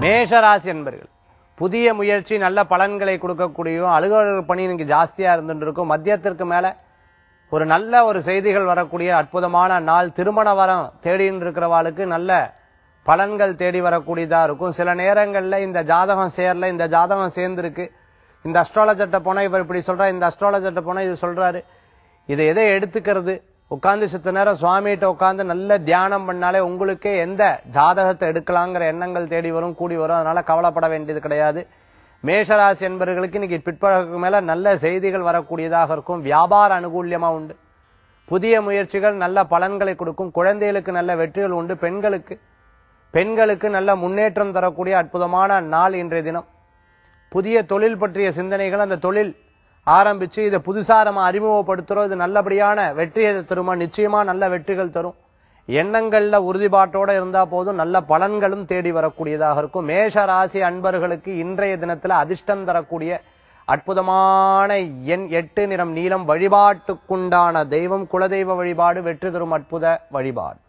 மேஷராசி என்பர்கள் புதிய முயற்சி நல்ல பலன்களை கொடுக்கக்கூடிய அலுவலர் பணி இன்னைக்கு ஜாஸ்தியா இருந்துட்டு இருக்கும் மத்தியத்திற்கு மேல ஒரு நல்ல ஒரு செய்திகள் வரக்கூடிய அற்புதமான நாள் திருமண வரம் தேடின்னு இருக்கிறவாளுக்கு நல்ல பலன்கள் தேடி வரக்கூடியதா இருக்கும் சில நேரங்கள்ல இந்த ஜாதகம் சேரல இந்த ஜாதகம் சேர்ந்திருக்கு இந்த அஸ்ட்ராலஜர்ட்ட போனா இவர் இப்படி சொல்றா இந்த அஸ்ட்ராலஜர்ட்ட போனா இது சொல்றாரு இதை எதை எடுத்துக்கிறது உட்கார்ந்து சித்த நேரம் சுவாமிகிட்ட உட்கார்ந்து நல்ல தியானம் பண்ணாலே உங்களுக்கே எந்த ஜாதகத்தை எடுக்கலாங்கிற எண்ணங்கள் தேடி வரும் கூடி வரும் அதனால கவலைப்பட வேண்டியது கிடையாது மேஷராசி என்பவர்களுக்கு இன்னைக்கு பிற்பகலுக்கு மேல நல்ல செய்திகள் வரக்கூடியதாக இருக்கும் வியாபார அனுகூல்யமா உண்டு புதிய முயற்சிகள் நல்ல பலன்களை கொடுக்கும் குழந்தைகளுக்கு நல்ல வெற்றிகள் உண்டு பெண்களுக்கு பெண்களுக்கு நல்ல முன்னேற்றம் தரக்கூடிய அற்புதமான நாள் இன்றைய தினம் புதிய தொழில் பற்றிய சிந்தனைகள் அந்த தொழில் ஆரம்பிச்சு இதை புதுசா நம்ம அறிமுகப்படுத்துறோம் இது நல்லபடியான வெற்றியை தருமா நிச்சயமா நல்ல வெற்றிகள் தரும் எண்ணங்கள்ல உறுதிப்பாட்டோட இருந்தா போதும் நல்ல பலன்களும் தேடி வரக்கூடியதாக இருக்கும் மேஷ ராசி அன்பர்களுக்கு இன்றைய தினத்துல அதிர்ஷ்டம் தரக்கூடிய அற்புதமான எண் எட்டு நிறம் நீளம் வழிபாட்டுக்குண்டான தெய்வம் குலதெய்வ வழிபாடு வெற்றி தரும் அற்புத வழிபாடு